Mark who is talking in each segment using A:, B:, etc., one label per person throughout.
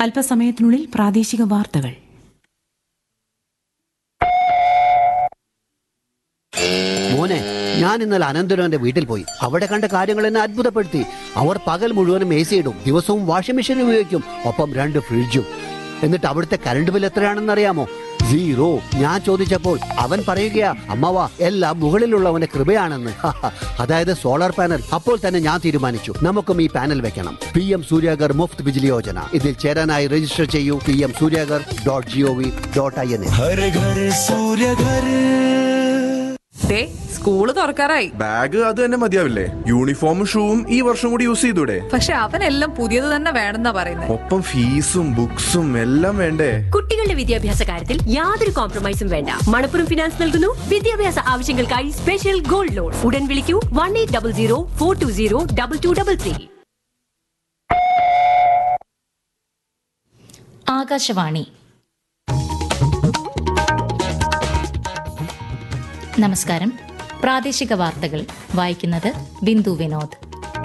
A: അല്പസമയത്തിനുള്ളിൽ പ്രാദേശിക വാർത്തകൾ
B: മോനെ ഞാൻ ഇന്നലെ അനന്തരവന്റെ വീട്ടിൽ പോയി അവിടെ കണ്ട കാര്യങ്ങൾ എന്നെ അത്ഭുതപ്പെടുത്തി അവർ പകൽ മുഴുവനും എ സി ഇടും ദിവസവും വാഷിംഗ് മെഷീൻ ഉപയോഗിക്കും ഒപ്പം രണ്ട് ഫ്രിഡ്ജും എന്നിട്ട് അവിടുത്തെ കറണ്ട് ബിൽ എത്രയാണെന്ന് അറിയാമോ സീറോ ഞാൻ ചോദിച്ചപ്പോൾ അവൻ പറയുകയാ അമ്മവ എല്ലാം മുകളിലുള്ളവന്റെ കൃപയാണെന്ന് അതായത് സോളാർ പാനൽ അപ്പോൾ തന്നെ ഞാൻ തീരുമാനിച്ചു നമുക്കും ഈ പാനൽ വെക്കണം പി എം സൂര്യാഗർ മുഫ്ത് ബിജ്ലി യോജന ഇതിൽ ചേരാനായി രജിസ്റ്റർ ചെയ്യൂ P M Suryaghar dot G O V dot I N
C: Har Ghar Surya Ghar
D: ദേ സ്കൂള് തുറക്കാറായി
E: ബാഗ് അത് തന്നെ മതിയാവില്ലേ യൂണിഫോമും ഷൂവും ഈ വർഷം കൂടി യൂസ് ചെയ്തൂടെ
D: പക്ഷെ അവനെല്ലാം പുതിയത് തന്നെ വേണമെന്നാ പറയുന്നത്
E: ഒപ്പം ഫീസും ബുക്സും എല്ലാം വേണ്ടേ
F: കുട്ടികളുടെ വിദ്യാഭ്യാസ കാര്യത്തിൽ യാതൊരു കോംപ്രമൈസും വേണ്ട മണപ്പുറം ഫിനാൻസ് നൽകുന്നു വിദ്യാഭ്യാസ ആവശ്യങ്ങൾക്കായി സ്പെഷ്യൽ ഗോൾഡ് ലോൺ ഉടൻ വിളിക്കൂ one eight double zero four two zero double two double three
G: Akashvani നമസ്കാരം പ്രാദേശിക വാർത്തകൾ വായിക്കുന്നത് ബിന്ദു വിനോദ്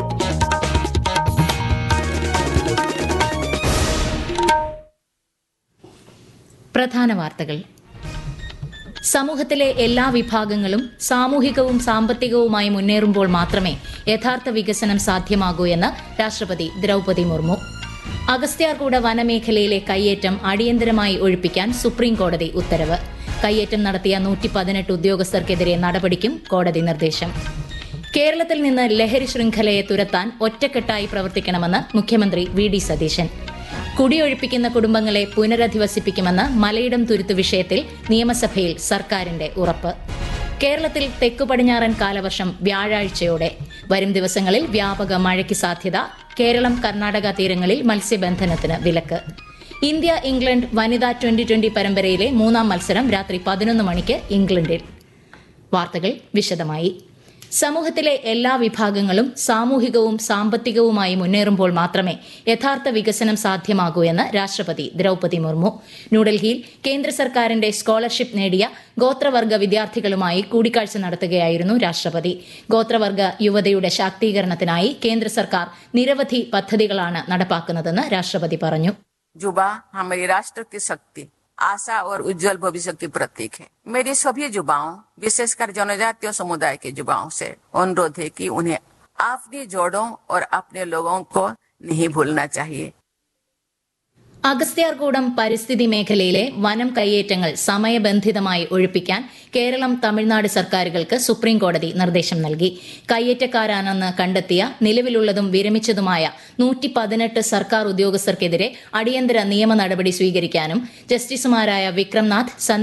G: പ്രധാന വാർത്തകൾ സമൂഹത്തിലെ എല്ലാ വിഭാഗങ്ങളും സാമൂഹികവും സാമ്പത്തികവുമായി മുന്നേറുമ്പോൾ മാത്രമേ യഥാർത്ഥ വികസനം സാധ്യമാകൂ എന്ന് രാഷ്ട്രപതി ദ്രൗപതി മുർമു അഗസ്ത്യാർകൂട വനമേഖലയിലെ കയ്യേറ്റം അടിയന്തരമായി ഒഴിപ്പിക്കാൻ സുപ്രീം കോടതി ഉത്തരവ് കയ്യേറ്റം നടത്തിയ നൂറ്റി പതിനെട്ട് ഉദ്യോഗസ്ഥർക്കെതിരെ നടപടിക്കും കോടതി നിർദ്ദേശം കേരളത്തിൽ നിന്ന് ലഹരി ശൃംഖലയെ തുരത്താൻ ഒറ്റക്കെട്ടായി പ്രവർത്തിക്കണമെന്ന് മുഖ്യമന്ത്രി വി ഡി സതീശൻ കുടിയൊഴിപ്പിക്കുന്ന കുടുംബങ്ങളെ പുനരധിവസിപ്പിക്കുമെന്ന് മലയിടം തുരുത്ത് വിഷയത്തിൽ നിയമസഭയിൽ സർക്കാരിന്റെ ഉറപ്പ് കേരളത്തിൽ തെക്കു പടിഞ്ഞാറൻ കാലവർഷം വ്യാഴാഴ്ചയോടെ വരും ദിവസങ്ങളിൽ വ്യാപക മഴയ്ക്ക് സാധ്യത കേരളം കർണാടക തീരങ്ങളിൽ മത്സ്യബന്ധനത്തിന് വിലക്ക് ഇന്ത്യ ഇംഗ്ലണ്ട് വനിതാ ട്വന്റി ട്വന്റി പരമ്പരയിലെ മൂന്നാം മത്സരം രാത്രി പതിനൊന്ന് മണിക്ക് ഇംഗ്ലണ്ടിൽ വാർത്തകൾ വിശദമായി സമൂഹത്തിലെ എല്ലാ വിഭാഗങ്ങളും സാമൂഹികവും സാമ്പത്തികവുമായി മുന്നേറുമ്പോൾ മാത്രമേ യഥാർത്ഥ വികസനം സാധ്യമാകൂ എന്ന് രാഷ്ട്രപതി ദ്രൗപതി മുർമു ന്യൂഡൽഹിയിൽ കേന്ദ്ര സർക്കാരിന്റെ സ്കോളർഷിപ്പ് നേടിയ ഗോത്രവർഗ വിദ്യാർത്ഥികളുമായി കൂടിക്കാഴ്ച നടത്തുകയായിരുന്നു രാഷ്ട്രപതി ഗോത്രവർഗ യുവതയുടെ ശാക്തീകരണത്തിനായി കേന്ദ്ര സർക്കാർ നിരവധി പദ്ധതികളാണ് നടപ്പാക്കുന്നതെന്ന് രാഷ്ട്രപതി പറഞ്ഞു
H: युवा हमारी राष्ट्र की शक्ति आशा और उज्जवल भविष्य की प्रतीक है मेरी सभी युवाओं विशेषकर जनजातीय समुदाय के युवाओं से अनुरोध है कि उन्हें अपनी जोड़ों और अपने लोगों को नहीं भूलना चाहिए
G: അഗസ്ത്യാർകൂടം പരിസ്ഥിതി മേഖലയിലെ വനം കയ്യേറ്റങ്ങൾ സമയബന്ധിതമായി ഒഴിപ്പിക്കാൻ കേരളം തമിഴ്നാട് സർക്കാരുകൾക്ക് സുപ്രീം കോടതി നിർദ്ദേശം നൽകി കയ്യേറ്റക്കാരാണെന്ന് കണ്ടെത്തിയ നിലവിലുള്ളതും വിരമിച്ചതുമായ നൂറ്റി പതിനെട്ട് സർക്കാർ ഉദ്യോഗസ്ഥർക്കെതിരെ അടിയന്തര നിയമ നടപടി സ്വീകരിക്കാനും ജസ്റ്റിസുമാരായ വിക്രംനാഥ്